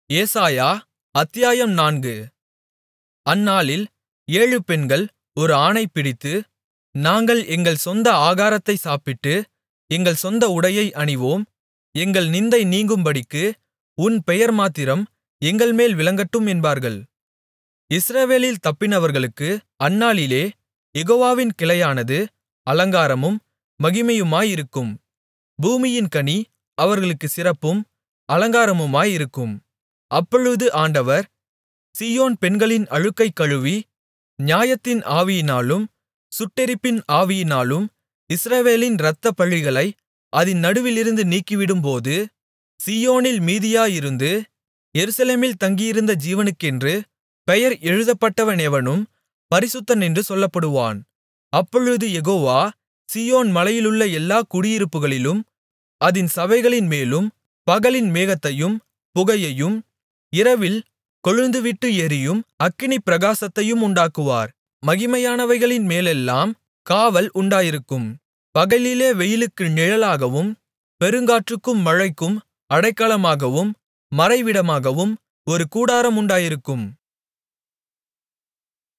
ஏசாயா அத்தியாயம் நான்கு அந்நாளில் ஏழு பெண்கள் ஒரு ஆணைப் பிடித்து நாங்கள் எங்கள் சொந்த ஆகாரத்தை சாப்பிட்டு எங்கள் சொந்த உடையை அணிவோம் எங்கள் நிந்தை நீங்கும்படிக்கு உன் பெயர் மாத்திரம் எங்கள்மேல் விளங்கட்டும் என்பார்கள் இஸ்ரவேலில் தப்பினவர்களுக்கு அந்நாளிலே யெகோவாவின் கிளையானது அலங்காரமும் மகிமையுமாயிருக்கும் பூமியின் கனி அவர்களுக்குச் சிறப்பும் அலங்காரமுமாயிருக்கும் அப்பொழுது ஆண்டவர் சீயோன் பெண்களின் அழுக்கைக் கழுவி நியாயத்தின் ஆவியினாலும் சுட்டெரிப்பின் ஆவியினாலும் இஸ்ரவேலின் இரத்தப்பழிகளை அதின் நடுவிலிருந்து நீக்கிவிடும்போது சீயோனில் மீதியாயிருந்து எருசலேமில் தங்கியிருந்த ஜீவனுக்கென்று பெயர் எழுதப்பட்டவனெவனும் பரிசுத்தனென்று சொல்லப்படுவான் அப்பொழுது யெகோவா சீயோன் மலையிலுள்ள எல்லாக் குடியிருப்புகளிலும் அதின் சபைகளின்மேலும் பகலில் மேகத்தையும் புகையையும் இரவில் கொழுந்துவிட்டு எரியும் அக்கினிப் பிரகாசத்தையும் உண்டாக்குவார் மகிமையானவைகளின் மேலெல்லாம் காவல் உண்டாயிருக்கும் பகலிலே வெயிலுக்கு நிழலாகவும் பெருங்காற்றுக்கும் மழைக்கும் அடைக்கலமாகவும் மறைவிடமாகவும் ஒரு கூடாரம் உண்டாயிருக்கும்